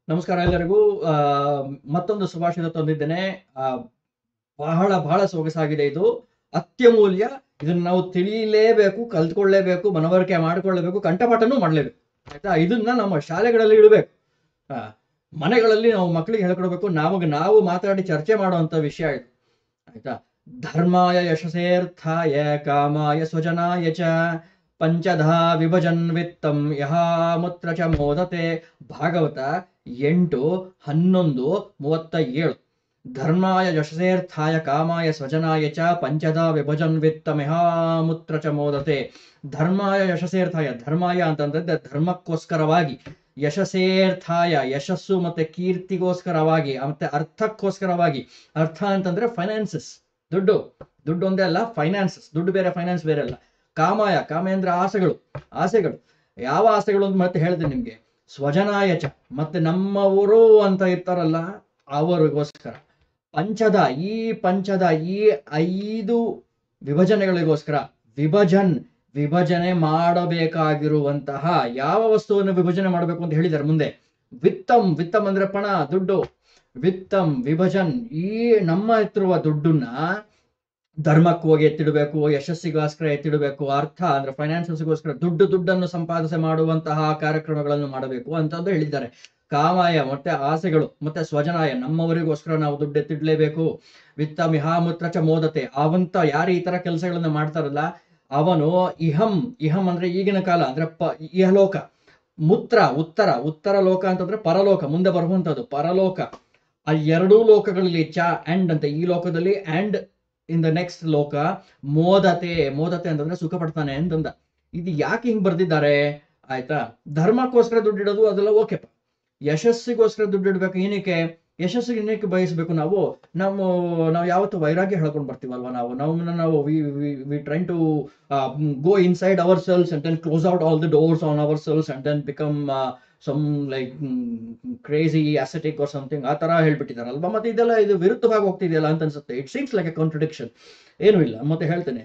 ನಮಸ್ಕಾರ ಎಲ್ಲರಿಗೂ ಆ, ಮತ್ತೊಂದು ಸುಭಾಷಿತ ತಂದಿದ್ದೇನೆ ಆ, ಬಹಳ ಬಹಳ ಸೊಗಸಾಗಿದೆ ಇದು ಅತ್ಯಮೂಲ್ಯ ಇದನ್ನ ನಾವು ತಿಳಿಯಲೇಬೇಕು ಕಲ್ತ್ಕೊಳ್ಳೇಬೇಕು ಮನವರಿಕೆ ಮಾಡಿಕೊಳ್ಳಬೇಕು ಕಂಠಪಾಠನೂ ಮಾಡಲೇಬೇಕು ಆಯ್ತಾ ಇದನ್ನ ನಮ್ಮ ಶಾಲೆಗಳಲ್ಲಿ ಇಡಬೇಕು ಆ, ಮನೆಗಳಲ್ಲಿ ನಾವು ಮಕ್ಕಳಿಗೆ ಹೇಳ್ಕೊಡ್ಬೇಕು ನಾವು ನಾವು ಮಾತಾಡಿ ಚರ್ಚೆ ಮಾಡುವಂತ ವಿಷಯ ಇದು ಆಯ್ತಾ ಧರ್ಮಾಯ ಯಶಸೇರ್ಥಾಯ ಕಾಮಾಯ ಸ್ವಜನಾಯ ಚ ಪಂಚಧಾ ವಿಭಜನ್ ವಿತ್ತಂ ಯಹಾಮುತ್ರ ಚ ಮೋದತೆ ಭಾಗವತ ಎಂಟು ಹನ್ನೊಂದು ಮೂವತ್ತ ಏಳು ಧರ್ಮಾಯ ಯಶಸೇರ್ಥಾಯ ಕಾಮಾಯ ಸ್ವಜನಾಯ ಚ ಪಂಚಧ ವಿಭಜನ್ ವಿತ್ತಂ ಯಹಾಮುತ್ರ ಚ ಮೋದತೆ ಧರ್ಮಾಯ ಯಶಸೇರ್ಥಾಯ ಧರ್ಮಾಯ ಅಂತಂದ್ರೆ ಧರ್ಮಕ್ಕೋಸ್ಕರವಾಗಿ ಯಶಸೇರ್ಥಾಯ ಯಶಸ್ಸು ಮತ್ತೆ ಕೀರ್ತಿಗೋಸ್ಕರವಾಗಿ ಮತ್ತೆ ಅರ್ಥಕ್ಕೋಸ್ಕರವಾಗಿ ಅರ್ಥ ಅಂತಂದ್ರೆ ಫೈನಾನ್ಸಸ್ ದುಡ್ಡು ದುಡ್ಡು ಒಂದೇ ಅಲ್ಲ ಫೈನಾನ್ಸಸ್ ದುಡ್ಡು ಬೇರೆ ಫೈನಾನ್ಸ್ ಬೇರೆ ಅಲ್ಲ ಕಾಮಾಯ ಕಾಮ ಅಂದ್ರೆ ಆಸೆಗಳು ಆಸೆಗಳು ಯಾವ ಆಸೆಗಳು ಅಂತ ಮತ್ತೆ ಹೇಳಿದೆ ನಿಮ್ಗೆ ಸ್ವಜನಾಯಚ ಮತ್ತೆ ನಮ್ಮವರು ಅಂತ ಇರ್ತಾರಲ್ಲ ಅವರಿಗೋಸ್ಕರ ಪಂಚದ ಈ ಪಂಚದ ಈ ಐದು ವಿಭಜನೆಗಳಿಗೋಸ್ಕರ ವಿಭಜನ್ ವಿಭಜನೆ ಮಾಡಬೇಕಾಗಿರುವಂತಹ ಯಾವ ವಸ್ತುವನ್ನು ವಿಭಜನೆ ಮಾಡಬೇಕು ಅಂತ ಹೇಳಿದ್ದಾರೆ ಮುಂದೆ ವಿತ್ತಂ ವಿತ್ತಂ ಅಂದ್ರೆ ಪಣ ದುಡ್ಡು ವಿತ್ತಂ ವಿಭಜನ್ ಈ ನಮ್ಮ ಹತ್ತಿರುವ ದುಡ್ಡನ್ನ ಧರ್ಮಕ್ಕೆ ಹೋಗಿ ಎತ್ತಿಡಬೇಕು ಯಶಸ್ಸಿಗೋಸ್ಕರ ಎತ್ತಿಡಬೇಕು ಅರ್ಥ ಅಂದ್ರೆ ಫೈನಾನ್ಸಸ್ಗೋಸ್ಕರ ದುಡ್ಡು ದುಡ್ಡನ್ನು ಸಂಪಾದಿಸಿ ಮಾಡುವಂತಹ ಕಾರ್ಯಕ್ರಮಗಳನ್ನು ಮಾಡಬೇಕು ಅಂತಂದು ಹೇಳಿದ್ದಾರೆ ಕಾಮಾಯ ಮತ್ತೆ ಆಸೆಗಳು ಮತ್ತೆ ಸ್ವಜನಾಯ ನಮ್ಮವರಿಗೋಸ್ಕರ ನಾವು ದುಡ್ಡು ಎತ್ತಿಡ್ಲೇಬೇಕು ವಿತ್ತ ಮಿಹಾಮುತ್ರ ಚ ಮೋದತೆ ಅವಂತ ಯಾರು ಈ ತರ ಕೆಲಸಗಳನ್ನ ಮಾಡ್ತಾರಲ್ಲ ಅವನು ಇಹಂ ಇಹಂ ಅಂದ್ರೆ ಈಗಿನ ಕಾಲ ಅಂದ್ರೆ ಪ ಇಹಲೋಕ ಮುತ್ರ ಉತ್ತರ ಉತ್ತರ ಲೋಕ ಅಂತಂದ್ರೆ ಪರಲೋಕ ಮುಂದೆ ಬರುವಂತದ್ದು ಪರಲೋಕ ಆ ಎರಡೂ ಲೋಕಗಳಲ್ಲಿ ಚ ಅಂಡ್ ಅಂತ ಈ ಲೋಕದಲ್ಲಿ ಅಂಡ್ ಇನ್ ದ ನೆಕ್ಸ್ಟ್ ಲೋಕ ಮೋದತೆ ಮೋದತೆ ಅಂತಂದ್ರೆ ಸುಖ ಪಡ್ತಾನೆ ಅಂತಂದ ಇದು ಯಾಕೆ ಹಿಂಗ್ ಬರ್ದಿದ್ದಾರೆ ಆಯ್ತಾ ಧರ್ಮಕ್ಕೋಸ್ಕರ ದುಡ್ಡಿಡೋದು ಅದೆಲ್ಲ ಓಕೆಪ್ಪ ಯಶಸ್ಸಿಗೋಸ್ಕರ ದುಡ್ಡಿಡ್ಬೇಕು ಏನಕ್ಕೆ ಯಶಸ್ಸಿಗೆ ಏನಕ್ಕೆ ಬಯಸಬೇಕು ನಾವು ನಾವು ನಾವು ಯಾವತ್ತು ವೈರಾಗ್ಯ ಹೇಳ್ಕೊಂಡು ಬರ್ತೀವಲ್ವಾ ನಾವು ನಮ್ಮನ್ನ ನಾವು we train to go inside our cells and then close out all the doors on our cells and then become some like crazy ascetic or something ಆ ತರ ಹೇಳ್ಬಿಟ್ಟಿದಾರಲ್ವಾ ಮತ್ತೆ ಇದೆಲ್ಲ ಇದು ವಿರುದ್ಧವಾಗಿ ಹೋಗ್ತಿದೆಯಲ್ಲ ಅಂತ ಅನ್ಸುತ್ತೆ it seems like a contradiction ಏನೂ ಇಲ್ಲ ಮತ್ತೆ ಹೇಳ್ತೇನೆ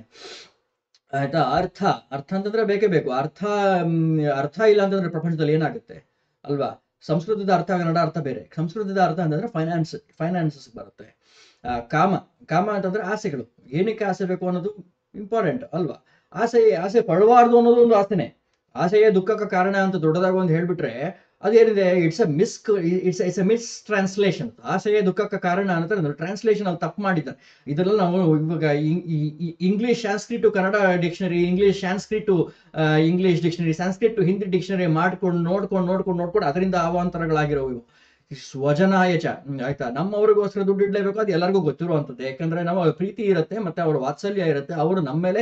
ಆಯ್ತಾ ಅರ್ಥ ಅರ್ಥ ಅಂತಂದ್ರೆ ಬೇಕೇ ಬೇಕು ಅರ್ಥ ಮ್, ಅರ್ಥ ಇಲ್ಲ ಅಂತಂದ್ರೆ ಪ್ರಪಂಚದಲ್ಲಿ ಏನಾಗುತ್ತೆ ಅಲ್ವಾ ಸಂಸ್ಕೃತದ ಅರ್ಥ ಕನ್ನಡ ಅರ್ಥ ಬೇರೆ ಸಂಸ್ಕೃತದ ಅರ್ಥ ಅಂತಂದ್ರೆ ಫೈನಾನ್ಸ್ ಫೈನಾನ್ಸಸ್ ಬರುತ್ತೆ ಆ, ಕಾಮ ಕಾಮ ಅಂತಂದ್ರೆ ಆಸೆಗಳು ಏನಕ್ಕೆ ಆಸೆ ಬೇಕು ಅನ್ನೋದು ಇಂಪಾರ್ಟೆಂಟ್ ಅಲ್ವಾ ಆಸೆ ಆಸೆ ಪಡಬಾರ್ದು ಅನ್ನೋದು ಒಂದು ಆಸೆನೆ ಆಸೆಯೇ ದುಃಖಕ್ಕೆ ಕಾರಣ ಅಂತ ದೊಡ್ಡದಾಗಿ ಒಂದು ಹೇಳ್ಬಿಟ್ರೆ ಅದೇನಿದೆ it's a miss it's it's a mistranslation ಆಸೆಯೇ ದುಃಖಕ್ಕೆ ಕಾರಣ ಅಂತ ಟ್ರಾನ್ಸ್ಲೇಷನ್ ಅಲ್ಲಿ ತಪ್ಪು ಮಾಡಿದ್ದಾರೆ ಇದೆಲ್ಲ ನಾವು ಇವಾಗ English Sanskrit to Kannada dictionary English Sanskrit to English dictionary Sanskrit to Hindi dictionary ಮಾಡ್ಕೊಂಡು ನೋಡ್ಕೊಂಡು ನೋಡ್ಕೊಂಡು ನೋಡ್ಕೊಂಡು ಅದರಿಂದ ಅವಾಂತರಗಳಾಗಿರೋ ಇವು ಈ ಸ್ವಜನಾಯಚ ಹ್ಮ್, ಆಯ್ತಾ ನಮ್ಮವ್ರಿಗೋಸ್ಕರ ದುಡ್ಡು ಇಡ್ಲೇಬೇಕು ಅದು ಎಲ್ಲರಿಗೂ ಗೊತ್ತಿರುವಂಥದ್ದು ಯಾಕಂದ್ರೆ ನಮ್ಮ ಪ್ರೀತಿ ಇರುತ್ತೆ ಮತ್ತೆ ಅವ್ರ ವಾತ್ಸಲ್ಯ ಇರುತ್ತೆ ಅವರು ನಮ್ಮ ಮೇಲೆ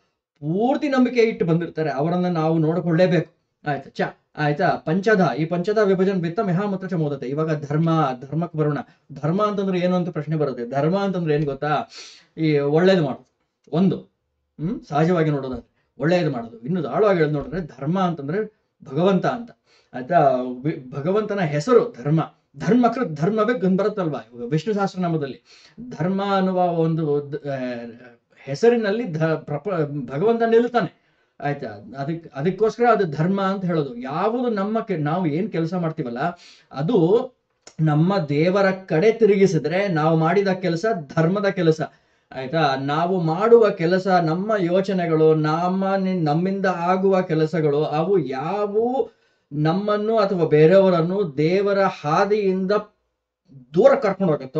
ಪೂರ್ತಿ ನಂಬಿಕೆ ಇಟ್ಟು ಬಂದಿರ್ತಾರೆ ಅವರನ್ನ ನಾವು ನೋಡಿಕೊಳ್ಳೇಬೇಕು ಆಯ್ತಾ ಚ ಆಯ್ತಾ ಪಂಚದ ಈ ಪಂಚದ ವಿಭಜನ ಬಿತ್ತ ಮೆಹಾಮತ್ರ ಚ ಮೋದತೆ ಇವಾಗ ಧರ್ಮ ಧರ್ಮಕ್ಕೆ ಬರೋಣ ಧರ್ಮ ಅಂತಂದ್ರೆ ಏನು ಅಂತ ಪ್ರಶ್ನೆ ಬರುತ್ತೆ ಧರ್ಮ ಅಂತಂದ್ರೆ ಏನ್ ಗೊತ್ತಾ ಈ ಒಳ್ಳೇದು ಮಾಡೋದು ಒಂದು ಹ್ಮ್ ಸಹಜವಾಗಿ ನೋಡೋದಾದ್ರೆ ಒಳ್ಳೇದು ಮಾಡೋದು ಇನ್ನು ಆಳವಾಗಿ ಹೇಳೋದು ನೋಡಿದ್ರೆ ಧರ್ಮ ಅಂತಂದ್ರೆ ಭಗವಂತ ಅಂತ ಆಯ್ತಾ ವಿ- ಭಗವಂತನ ಹೆಸರು ಧರ್ಮ ಧರ್ಮಕ್ಕೆ ಧರ್ಮವೇ ಗಂದ್ ಬರುತ್ತಲ್ವಾ ಇವಾಗ ವಿಷ್ಣು ಸಹಸ್ರನಾಮದಲ್ಲಿ ಧರ್ಮ ಅನ್ನುವ ಒಂದು ದ- ಆ, ಹೆಸರಿನಲ್ಲಿ ಧ ಪ್ರಪ ಭಗವಂತ ನಿಲ್ತಾನೆ ಆಯ್ತಾ ಅದಕ್ ಅದಕ್ಕೋಸ್ಕರ ಅದು ಧರ್ಮ ಅಂತ ಹೇಳೋದು ಯಾವುದು ನಮ್ಮ ಕೆ- ನಾವು ಏನ್ ಕೆಲಸ ಮಾಡ್ತೀವಲ್ಲ ಅದು ನಮ್ಮ ದೇವರ ಕಡೆ ತಿರುಗಿಸಿದ್ರೆ ನಾವು ಮಾಡಿದ ಕೆಲಸ ಧರ್ಮದ ಕೆಲಸ ಆಯ್ತಾ ನಾವು ಮಾಡುವ ಕೆಲಸ ನಮ್ಮ ಯೋಚನೆಗಳು ನಮ್ಮ ನಮ್ಮಿಂದ ಆಗುವ ಕೆಲಸಗಳು ಅವು ಯಾವುವು ನಮ್ಮನ್ನು ಅಥವಾ ಬೇರೆಯವರನ್ನು ದೇವರ ಹಾದಿಯಿಂದ ದೂರ ಕರ್ಕೊಂಡು ಹೋಗುತ್ತೋ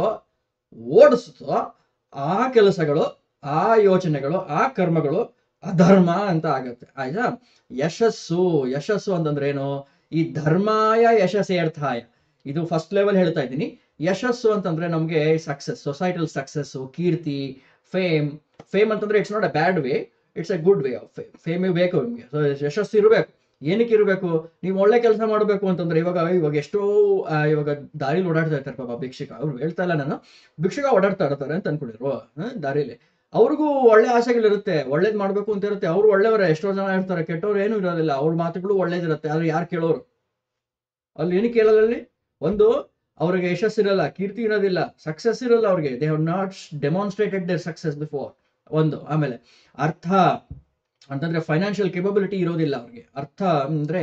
ಓಡಿಸುತ್ತೋ ಆ ಕೆಲಸಗಳು ಆ ಯೋಚನೆಗಳು ಆ ಕರ್ಮಗಳು ಅಧರ್ಮ ಅಂತ ಆಗತ್ತೆ ಆಯ್ತಾ ಯಶಸ್ಸು ಯಶಸ್ಸು ಅಂತಂದ್ರೆ ಏನು ಈ ಧರ್ಮಾಯ ಯಶಸ್ಸೇರ್ಥಾಯ ಇದು ಫಸ್ಟ್ ಲೆವೆಲ್ ಹೇಳ್ತಾ ಇದ್ದೀನಿ ಯಶಸ್ಸು ಅಂತಂದ್ರೆ ನಮಗೆ ಸಕ್ಸಸ್ ಸೊಸೈಟಲ್ ಸಕ್ಸಸ್ ಕೀರ್ತಿ ಫೇಮ್ ಫೇಮ್ ಅಂತಂದ್ರೆ it's not a bad way it's a good way of fame fame ಬೇಕು ನಿಮಗೆ ಸೊ ಯಶಸ್ಸು ಇರಬೇಕು ಏನಕ್ಕೆ ಇರಬೇಕು ನೀವು ಒಳ್ಳೆ ಕೆಲಸ ಮಾಡಬೇಕು ಅಂತಂದ್ರೆ ಇವಾಗ ಇವಾಗ ಎಷ್ಟೋ ಆ, ಇವಾಗ ದಾರಿಲಿ ಓಡಾಡ್ತಾ ಇರ್ತಾರೆ ಪಾಪ ಭಿಕ್ಷಕ ಅವ್ರು ಹೇಳ್ತಾ ಇಲ್ಲ ನಾನು ಭಿಕ್ಷಕ ಓಡಾಡ್ತಾ ಇರ್ತಾರೆ ಅಂತ ಅನ್ಕೊಂಡಿರು ಹ್ಮ್, ದಾರಿಲಿ ಅವ್ರಿಗೂ ಒಳ್ಳೆ ಆಸೆಗಳಿರುತ್ತೆ ಒಳ್ಳೇದ್ ಮಾಡ್ಬೇಕು ಅಂತ ಇರುತ್ತೆ ಅವ್ರು ಒಳ್ಳೆಯವರೇ ಎಷ್ಟೋ ಜನ ಇರ್ತಾರೆ ಕೆಟ್ಟವ್ರು ಏನು ಇರೋದಿಲ್ಲ ಅವ್ರ ಮಾತುಗಳು ಒಳ್ಳೇದಿರುತ್ತೆ ಆದ್ರೆ ಯಾರು ಕೇಳೋರು ಅಲ್ಲಿ ಏನು ಕೇಳಲ್ಲ ಅಲ್ಲಿ ಒಂದು ಅವ್ರಿಗೆ ಯಶಸ್ಸಿರಲ್ಲ ಕೀರ್ತಿ ಇರೋದಿಲ್ಲ ಸಕ್ಸಸ್ ಇರಲ್ಲ ಅವ್ರಿಗೆ they have not demonstrated their success before ಒಂದು ಆಮೇಲೆ ಅರ್ಥ ಅಂತಂದ್ರೆ ಫೈನಾನ್ಷಿಯಲ್ ಕೆಪಬಿಲಿಟಿ ಇರೋದಿಲ್ಲ ಅವ್ರಿಗೆ ಅರ್ಥ ಅಂದ್ರೆ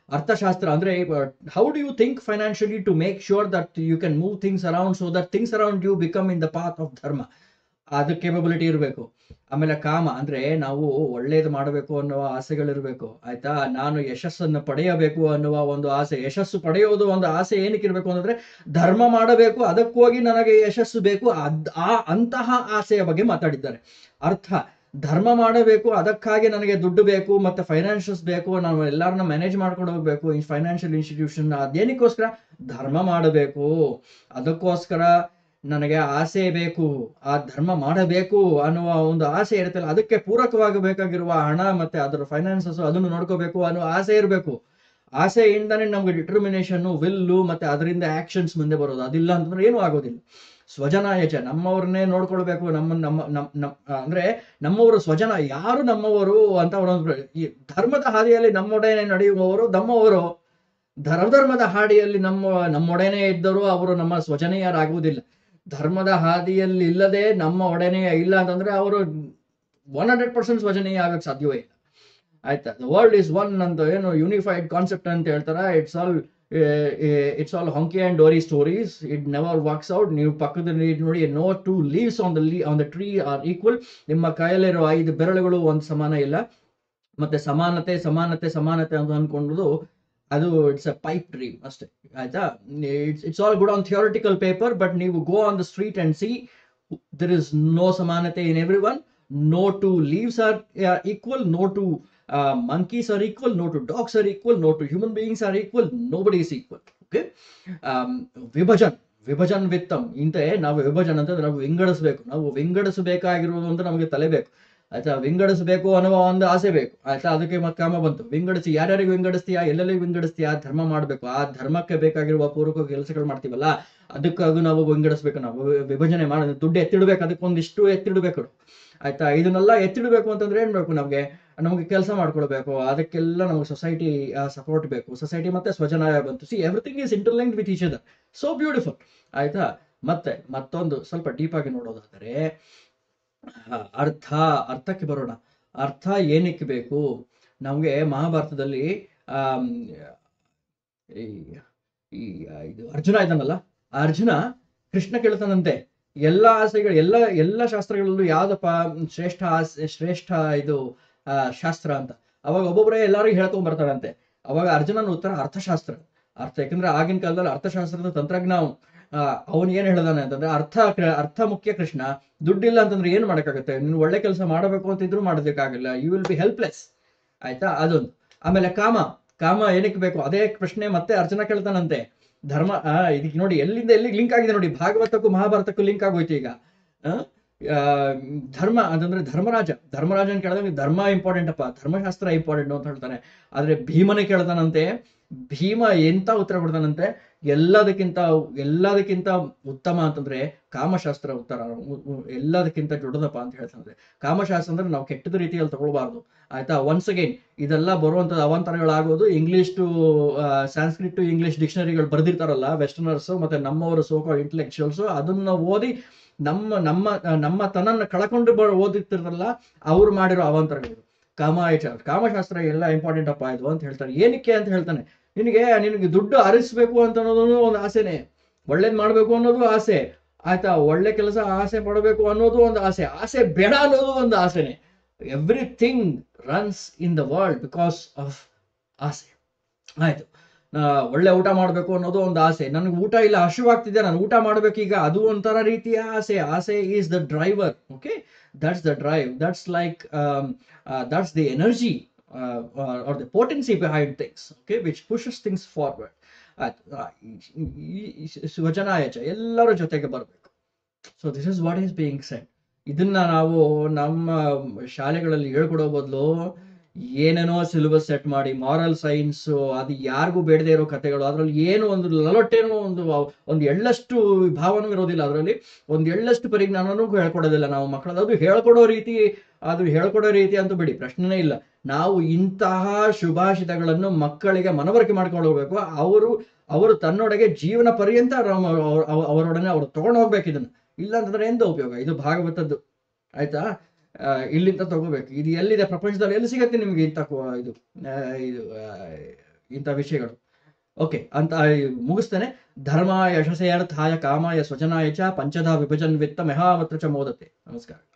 ಅರ್ಥಶಾಸ್ತ್ರ ಅಂದ್ರೆ how do you think financially to make sure that you can move things around so that things around you become in the path of dharma ಅದು ಕೇಪಬಿಲಿಟಿ ಇರಬೇಕು ಆಮೇಲೆ ಕಾಮ ಅಂದ್ರೆ ನಾವು ಒಳ್ಳೇದು ಮಾಡಬೇಕು ಅನ್ನುವ ಆಸೆಗಳಿರಬೇಕು ಆಯ್ತಾ ನಾನು ಯಶಸ್ಸನ್ನು ಪಡೆಯಬೇಕು ಅನ್ನುವ ಒಂದು ಆಸೆ ಯಶಸ್ಸು ಪಡೆಯೋದು ಒಂದು ಆಸೆ ಏನಕ್ಕೆ ಇರಬೇಕು ಅಂತಂದ್ರೆ ಧರ್ಮ ಮಾಡಬೇಕು ಅದಕ್ಕೋಗಿ ನನಗೆ ಯಶಸ್ಸು ಬೇಕು ಅದ್ ಆ ಅಂತಹ ಆಸೆಯ ಬಗ್ಗೆ ಮಾತಾಡಿದ್ದಾರೆ ಅರ್ಥ ಧರ್ಮ ಮಾಡಬೇಕು ಅದಕ್ಕಾಗಿ ನನಗೆ ದುಡ್ಡು ಬೇಕು ಮತ್ತೆ ಫೈನಾನ್ಷಿಯಲ್ಸ್ ಬೇಕು ನಾನು ಎಲ್ಲರನ್ನ ಮ್ಯಾನೇಜ್ ಮಾಡ್ಕೊಂಡು ಹೋಗ್ಬೇಕು ಈ ಫೈನಾನ್ಷಿಯಲ್ ಇನ್ಸ್ಟಿಟ್ಯೂಷನ್ ಅದೇನಕ್ಕೋಸ್ಕರ ಧರ್ಮ ಮಾಡಬೇಕು ಅದಕ್ಕೋಸ್ಕರ ನನಗೆ ಆಸೆ ಬೇಕು ಆ ಧರ್ಮ ಮಾಡಬೇಕು ಅನ್ನುವ ಒಂದು ಆಸೆ ಇರುತ್ತಲ್ಲ ಅದಕ್ಕೆ ಪೂರಕವಾಗಿ ಬೇಕಾಗಿರುವ ಹಣ ಮತ್ತೆ ಅದರ ಫೈನಾನ್ಸಸ್ ಅದನ್ನು ನೋಡ್ಕೋಬೇಕು ಅನ್ನೋ ಆಸೆ ಇರಬೇಕು ಆಸೆಯಿಂದನೇ ನಮ್ಗೆ ಡಿಟರ್ಮಿನೇಷನ್ ವಿಲ್ಲು ಮತ್ತೆ ಅದರಿಂದ ಆಕ್ಷನ್ಸ್ ಮುಂದೆ ಬರೋದು ಅದಿಲ್ಲ ಅಂತಂದ್ರೆ ಏನೂ ಆಗೋದಿಲ್ಲ ಸ್ವಜನಾಯಚ ನಮ್ಮವ್ರನ್ನೇ ನೋಡ್ಕೊಳ್ಬೇಕು ನಮ್ಮ ನಮ್ಮ ನಮ್ ನಮ್ ಅಂದ್ರೆ ನಮ್ಮವರು ಸ್ವಜನ ಯಾರು ನಮ್ಮವರು ಅಂತ ಅವರೊಂದು ಈ ಧರ್ಮದ ಹಾದಿಯಲ್ಲಿ ನಮ್ಮೊಡನೆ ನಡೆಯುವವರು ನಮ್ಮವರು ಧರ್ಮಧರ್ಮದ ಹಾಡಿಯಲ್ಲಿ ನಮ್ಮ ನಮ್ಮೊಡನೆ ಇದ್ದರೂ ಅವರು ನಮ್ಮ ಸ್ವಜನೀಯರಾಗುವುದಿಲ್ಲ ಧರ್ಮದ ಹಾದಿಯಲ್ಲಿ ಇಲ್ಲದೆ ನಮ್ಮ ಒಡನೆಯ ಇಲ್ಲ ಅಂತಂದ್ರೆ ಅವರು ಒನ್ ಹಂಡ್ರೆಡ್ ಪರ್ಸೆಂಟ್ ಸ್ವಜನೀಯ ಆಗಕ್ಕೆ ಸಾಧ್ಯವೇ ಇಲ್ಲ ಆಯ್ತಾ ವರ್ಲ್ಡ್ ಇಸ್ ಒನ್ ಅಂತ ಏನು ಯೂನಿಫೈಡ್ ಕಾನ್ಸೆಪ್ಟ್ ಅಂತ ಹೇಳ್ತಾರ it's all it's all hunky and dory stories it never works out ನೀವು ಪಕ್ಕದಲ್ಲಿ ನೋಡಿ no two leaves on the lee on the tree are equal ನಿಮ್ಮ ಕೈಯಲ್ಲಿರೋ ಐದು ಬೆರಳುಗಳು ಒಂದು ಸಮಾನ ಇಲ್ಲ ಮತ್ತೆ ಸಮಾನತೆ ಸಮಾನತೆ ಸಮಾನತೆ ಅಂತ ಅನ್ಕೊಂಡು ಅದು ಇಟ್ಸ್ ಅ ಪೈಪ್ ಡ್ರೀಮ್ ಅಷ್ಟೇ ಆಯ್ತಾ it's it's all good on theoretical paper but ನೀವು go on the street and see there is no ಸಮಾನತೆ in every one no two leaves are equal no two monkeys are equal no two dogs are equal no two human beings are equal nobody is equal okay ವಿಭಜನ್ ವಿಭಜನ್ ವಿತ್ತಮ್ ಇಂತೆ ನಾವು ವಿಭಜನ್ ಅಂತ ನಾವು ವಿಂಗಡಿಸಬೇಕು ನಾವು ವಿಂಗಡಿಸಬೇಕಾಗಿರುವುದು ಅಂತ ನಮಗೆ ತಲೆ ಬೇಕು ಆಯ್ತಾ ವಿಂಗಡಿಸಬೇಕು ಅನ್ನುವ ಒಂದು ಆಸೆ ಬೇಕು ಆಯ್ತಾ ಅದಕ್ಕೆ ಮತ್ತೆ ಕಾಮ ಬಂತು ವಿಂಗಡಿಸಿ ಯಾರ್ಯಾರಿಗೆ ವಿಂಗಡಿಸ್ತೀಯಾ ಎಲ್ಲೆಲ್ಲಿ ವಿಂಗಡಿಸ್ತೀಯಾ ಧರ್ಮ ಮಾಡಬೇಕು ಆ ಧರ್ಮಕ್ಕೆ ಬೇಕಾಗಿರುವ ಪೂರ್ವಕ ಕೆಲಸಗಳು ಮಾಡ್ತೀವಲ್ಲ ಅದಕ್ಕಾಗಿ ನಾವು ವಿಂಗಡಿಸ್ಬೇಕು ನಾವು ವಿಭಜನೆ ಮಾಡಿ ದುಡ್ಡು ಎತ್ತಿಡ್ಬೇಕು ಅದಕ್ಕೊಂದಿಷ್ಟು ಎತ್ತಿಡ್ಬೇಕು ಆಯ್ತಾ ಇದನ್ನೆಲ್ಲ ಎತ್ತಿಡ್ಬೇಕು ಅಂತಂದ್ರೆ ಏನ್ ಬೇಕು ನಮಗೆ ನಮಗೆ ಕೆಲಸ ಮಾಡ್ಕೊಳ್ಬೇಕು ಅದಕ್ಕೆಲ್ಲ ನಮಗೆ ಸೊಸೈಟಿ ಸಪೋರ್ಟ್ ಬೇಕು ಸೊಸೈಟಿ ಮತ್ತೆ ಸ್ವಜನಾಯ ಬಂತು see everything is interlink with each other so beautiful ಆಯ್ತಾ ಮತ್ತೆ ಮತ್ತೊಂದು ಸ್ವಲ್ಪ ಡೀಪ್ ಆಗಿ ನೋಡೋದಾದರೆ ಅರ್ಥ ಅರ್ಥಕ್ಕೆ ಬರೋಣ ಅರ್ಥ ಏನಕ್ಕೆ ಬೇಕು ನಮಗೆ ಮಹಾಭಾರತದಲ್ಲಿ ಆಮ್, ಈ ಈ ಇದು ಅರ್ಜುನ ಇದ್ದಾನಲ್ಲ ಆ ಅರ್ಜುನ ಕೃಷ್ಣ ಕೇಳ್ತಾನಂತೆ ಎಲ್ಲ ಆಸೆಗಳು ಎಲ್ಲ ಎಲ್ಲ ಶಾಸ್ತ್ರಗಳಲ್ಲೂ ಯಾವ್ದಪ್ಪ ಶ್ರೇಷ್ಠ ಆಸೆ ಶ್ರೇಷ್ಠ ಇದು ಆ, ಶಾಸ್ತ್ರ ಅಂತ ಅವಾಗ ಒಬ್ಬೊಬ್ಬರೇ ಎಲ್ಲರಿಗೂ ಹೇಳ್ಕೊಂಡ್ ಬರ್ತಾರಂತೆ ಅವಾಗ ಅರ್ಜುನನ ಉತ್ತರ ಅರ್ಥಶಾಸ್ತ್ರ ಅರ್ಥ ಯಾಕಂದ್ರೆ ಆಗಿನ ಕಾಲದಲ್ಲಿ ಅರ್ಥಶಾಸ್ತ್ರದ ತಂತ್ರಜ್ಞ ಅವನು ಅವನು ಏನ್ ಹೇಳ್ದಾನೆ ಅಂತಂದ್ರೆ ಅರ್ಥ ಅರ್ಥ ಮುಖ್ಯ ಕೃಷ್ಣ ದುಡ್ಡಿಲ್ಲ ಅಂತಂದ್ರೆ ಏನ್ ಮಾಡಕ್ಕಾಗತ್ತೆ ನೀನು ಒಳ್ಳೆ ಕೆಲಸ ಮಾಡಬೇಕು ಅಂತಿದ್ರು ಮಾಡೋದಕ್ಕಾಗಲ್ಲ ಯು ವಿಲ್ ಬಿ ಹೆಲ್ಪ್ಲೆಸ್ ಆಯ್ತಾ ಅದೊಂದು ಆಮೇಲೆ ಕಾಮ ಕಾಮ ಏನಕ್ಕೆ ಬೇಕು ಅದೇ ಪ್ರಶ್ನೆ ಮತ್ತೆ ಅರ್ಜುನ ಕೇಳ್ತಾನಂತೆ ಧರ್ಮ ಆ, ಇದಕ್ಕೆ ನೋಡಿ ಎಲ್ಲಿಂದ ಎಲ್ಲಿಗೆ ಲಿಂಕ್ ಆಗಿದೆ ನೋಡಿ ಭಾಗವತಕ್ಕೂ ಮಹಾಭಾರತಕ್ಕೂ ಲಿಂಕ್ ಆಗೋಯ್ತು ಈಗ ಆ, ಆ, ಧರ್ಮ ಅಂತಂದ್ರೆ ಧರ್ಮರಾಜ ಧರ್ಮರಾಜನ್ ಕೇಳಿದಾಗ ಧರ್ಮ ಇಂಪಾರ್ಟೆಂಟ್ ಅಪ್ಪ ಧರ್ಮಶಾಸ್ತ್ರ ಇಂಪಾರ್ಟೆಂಟ್ ಅಂತ ಹೇಳ್ತಾನೆ ಆದ್ರೆ ಭೀಮನೇ ಕೇಳ್ತಾನಂತೆ ಭೀಮ ಎಂತ ಉತ್ತರ ಕೊಡ್ತಾನಂತೆ ಎಲ್ಲದಕ್ಕಿಂತ ಎಲ್ಲದಕ್ಕಿಂತ ಉತ್ತಮ ಅಂತಂದ್ರೆ ಕಾಮಶಾಸ್ತ್ರ ಉತ್ತರ ಉ- ಉ- ಎಲ್ಲದಕ್ಕಿಂತ ದೊಡ್ಡದಪ್ಪ ಅಂತ ಹೇಳ್ತಾನೆ ಕಾಮಶಾಸ್ತ್ರ ಅಂದ್ರೆ ನಾವು ಕೆಟ್ಟದ ರೀತಿಯಲ್ಲಿ ತಗೊಳ್ಬಾರ್ದು ಆಯ್ತಾ ಒನ್ಸ್ ಅಗೈನ್ ಇದೆಲ್ಲ ಬರುವಂತದ್ದು ಅವಾಂತರಗಳಾಗೋದು English to Sanskrit to English ಡಿಕ್ಷನರಿಗಳು ಬರ್ದಿರ್ತಾರಲ್ಲ ವೆಸ್ಟರ್ನರ್ಸ್ ಮತ್ತೆ ನಮ್ಮವರು ಸೋಕೋ ಇಂಟೆಲೆಕ್ಚುಯಲ್ಸ್ ಅದನ್ನ ಓದಿ ನಮ್ಮ ನಮ್ಮ ನಮ್ಮ ತನನ್ನ ಕಳ್ಕೊಂಡು ಬ ಓದಿರ್ತಿರಲ್ಲ ಅವ್ರು ಮಾಡಿರೋ ಅವಾಂತರಗಳು ಕಾಮಾಯಚ ಕಾಮಶಾಸ್ತ್ರ ಎಲ್ಲ ಇಂಪಾರ್ಟೆಂಟ್ ಅಪ್ಪ ಇದು ಅಂತ ಹೇಳ್ತಾರೆ ಏನಕ್ಕೆ ಅಂತ ಹೇಳ್ತಾನೆ ನಿನಗೆ ನಿನಗೆ ದುಡ್ಡು ಹರಿಸ್ಬೇಕು ಅಂತ ಅನ್ನೋದು ಒಂದು ಆಸೆನೆ ಒಳ್ಳೇದ್ ಮಾಡ್ಬೇಕು ಅನ್ನೋದು ಆಸೆ ಆಯ್ತಾ ಒಳ್ಳೆ ಕೆಲಸ ಆಸೆ ಪಡಬೇಕು ಅನ್ನೋದು ಒಂದು ಆಸೆ ಆಸೆ ಬೇಡ ಅನ್ನೋದು ಒಂದು ಆಸೆನೆ everything runs in the world because of ಆಸೆ ಆಯ್ತು ನಾ ಒಳ್ಳೆ ಊಟ ಮಾಡಬೇಕು ಅನ್ನೋದು ಒಂದು ಆಸೆ ನನಗೆ ಊಟ ಇಲ್ಲ ಹಸಿವಾಗ್ತಿದೆ ನಾನು ಊಟ ಮಾಡ್ಬೇಕು ಈಗ ಅದು ಒಂಥರ ರೀತಿಯ ಆಸೆ ಆಸೆ is the driver okay that's the drive that's like that's the energy or the potency behind things okay which pushes things forward ಆಯ್ತು ಆ, ಈ- ಈ- ಈ ಸ್ವಜನಾಯಚ ಎಲ್ಲರ ಜೊತೆಗೆ ಬರಬೇಕು so this is what is being said ಇದನ್ನ ನಾವು ನಮ್ಮ ಶಾಲೆಗಳಲ್ಲಿ ಹೇಳ್ಕೊಡೋ ಬದಲು ಏನೇನೋ ಸಿಲೆಬಸ್ ಸೆಟ್ ಮಾಡಿ ಮಾರಲ್ ಸೈನ್ಸ್ ಅದು ಯಾರಿಗೂ ಬೇಡದೇ ಇರೋ ಕಥೆಗಳು ಅದರಲ್ಲಿ ಏನು ಒಂದು ಲಲೊಟ್ಟೇನೋ ಒಂದು ಒಂದು ಎಳ್ಳಷ್ಟು ಭಾವನೂ ಇರೋದಿಲ್ಲ ಅದರಲ್ಲಿ ಒಂದು ಎಳ್ಳಷ್ಟು ಪರಿಜ್ಞಾನನೂ ಹೇಳ್ಕೊಡೋದಿಲ್ಲ ನಾವು ಮಕ್ಕಳಲ್ಲಿ ಅದು ಹೇಳ್ಕೊಡೋ ರೀತಿ ಅದು ಹೇಳ್ಕೊಡೋ ರೀತಿ ಅಂತೂ ಬಿಡಿ ಪ್ರಶ್ನೆನೇ ಇಲ್ಲ ನಾವು ಇಂತಹ ಶುಭಾಷಿತಗಳನ್ನು ಮಕ್ಕಳಿಗೆ ಮನವರಿಕೆ ಮಾಡ್ಕೊಂಡು ಹೋಗ್ಬೇಕು ಅವರು ಅವರು ತನ್ನೊಳಗೆ ಜೀವನ ಪರ್ಯಂತ ರಾಮ- ಅವ್ರ- ಅವ್ರ- ಅವರೊಡನೆ ಅವ್ರು ತಗೊಂಡು ಹೋಗ್ಬೇಕು ಇದನ್ನ ಇಲ್ಲ ಅಂತಂದ್ರೆ ಎಂತ ಉಪಯೋಗ ಇದು ಭಾಗವತದ್ದು ಆಯ್ತಾ ಆ, ಇಲ್ಲಿಂದ ತಗೋಬೇಕು ಇದು ಎಲ್ಲಿದೆ ಪ್ರಪಂಚದಲ್ಲಿ ಎಲ್ಲಿ ಸಿಗತ್ತೆ ನಿಮ್ಗೆ ಇಂಥ ಕೊ- ಇದು ಆ, ಇದು ಆ, ಇಂಥ ವಿಷಯಗಳು ಓಕೆ ಅಂತ ಮುಗಿಸ್ತೇನೆ ಧರ್ಮ ಯಶಸೇ ಅರ್ಥಾಯ ಕಾಮಾಯ ಸ್ವಜನಾಯ ಚ ಪಂಚಧ ವಿಭಜನ್ ವಿತ್ತ ಮೆಹಾಮತ್ರ ಚ ಮೋದತೆ ನಮಸ್ಕಾರ